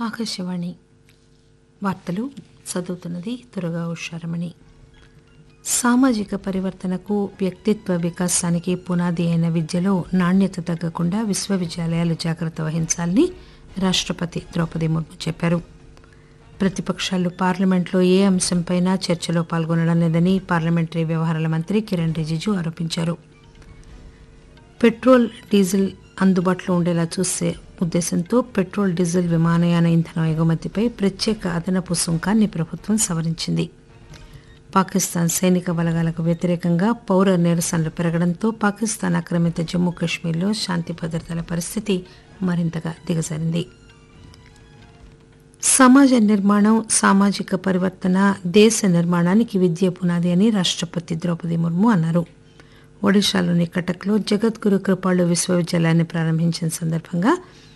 ఆకాశవాణి వార్తలు చదువుతున్నది దుర్గా ఉషారమణి సామాజిక పరివర్తనకు వ్యక్తిత్వ వికాసానికి పునాది అయిన విద్యలో నాణ్యత తగ్గకుండా విశ్వవిద్యాలయాలు జాగ్రత్త వహించాలని రాష్టపతి ద్రౌపది ముర్ము చెప్పారు ప్రతిపక్షాలు పార్లమెంట్లో ఏ అంశంపైనా చర్చలో పాల్గొనడం లేదని పార్లమెంటరీ వ్యవహారాల మంత్రి కిరణ్ రిజిజు ఆరోపించారు పెట్రోల్ డీజిల్ అందుబాటులో ఉండేలా చూసే ఉద్దేశంతో పెట్రోల్ డీజిల్ విమానయాన ఇంధనం ఎగుమతిపై ప్రత్యేక అదనపు సుంకాన్ని ప్రభుత్వం సవరించింది పాకిస్తాన్ సైనిక బలగాలకు వ్యతిరేకంగా పౌర నిరసనలు పెరగడంతో పాకిస్తాన్ ఆక్రమిత జమ్మూ కాశ్మీర్లో శాంతి భద్రతల పరిస్థితి మరింతగా దిగజారింది సమాజ నిర్మాణం సామాజిక పరివర్తన దేశ నిర్మాణానికి విద్య పునాది అని రాష్టపతి ద్రౌపది ముర్ము అన్నారు ఒడిశాలోని కటక్లో జగద్గురు కృపాళు విశ్వవిద్యాలయాన్ని ప్రారంభించిన సందర్భంగా